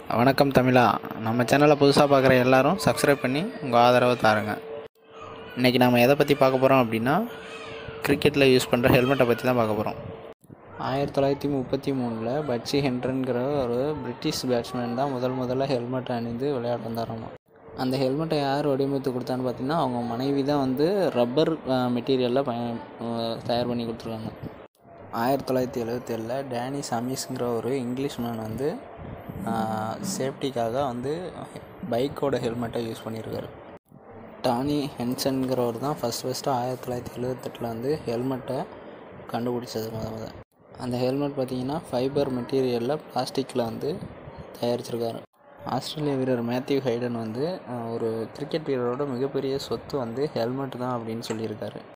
வணக்கம் தமிழா நம்ம சேனலை புதுசாக பார்க்குற எல்லாரும் சப்ஸ்கிரைப் பண்ணி உங்கள் ஆதரவை தாருங்க இன்றைக்கி நாம் எதை பற்றி பார்க்க போகிறோம் அப்படின்னா கிரிக்கெட்டில் யூஸ் பண்ணுற ஹெல்மெட்டை பற்றி தான் பார்க்க போகிறோம் ஆயிரத்தி தொள்ளாயிரத்தி முப்பத்தி மூணில் பட்சி ஹென்ட்ரன்கிற ஒரு பிரிட்டிஷ் பேட்ஸ்மேன் தான் முதல் முதல்ல ஹெல்மெட் அணிந்து விளையாட வந்தாராமா அந்த ஹெல்மெட்டை யார் வடிவமைத்து கொடுத்தான்னு பார்த்தீங்கன்னா அவங்க மனைவி தான் வந்து ரப்பர் மெட்டீரியலில் பய அஹ் தயார் பண்ணி கொடுத்துருக்காங்க ஆயிரத்தி தொள்ளாயிரத்தி எழுபத்தேழில் டேனி சமீஸ்ங்கிற ஒரு இங்கிலீஷ் மேன் வந்து சேஃப்டிக்காக வந்து பைக்கோட ஹெல்மெட்டை யூஸ் பண்ணியிருக்காரு டானி ஹென்சன்கிறவர் தான் ஃபஸ்ட் ஃபஸ்ட்டு ஆயிரத்தி தொள்ளாயிரத்தி எழுபத்தெட்டில் வந்து ஹெல்மெட்டை கண்டுபிடிச்சது முத முத அந்த ஹெல்மெட் பார்த்தீங்கன்னா ஃபைபர் மெட்டீரியலில் பிளாஸ்டிக்கில் வந்து தயாரிச்சிருக்காரு ஆஸ்திரேலிய வீரர் மேத்யூ ஹைடன் வந்து அஹ், ஒரு கிரிக்கெட் வீரரோட மிகப்பெரிய சொத்து வந்து ஹெல்மெட் தான் அப்படின்னு சொல்லியிருக்காரு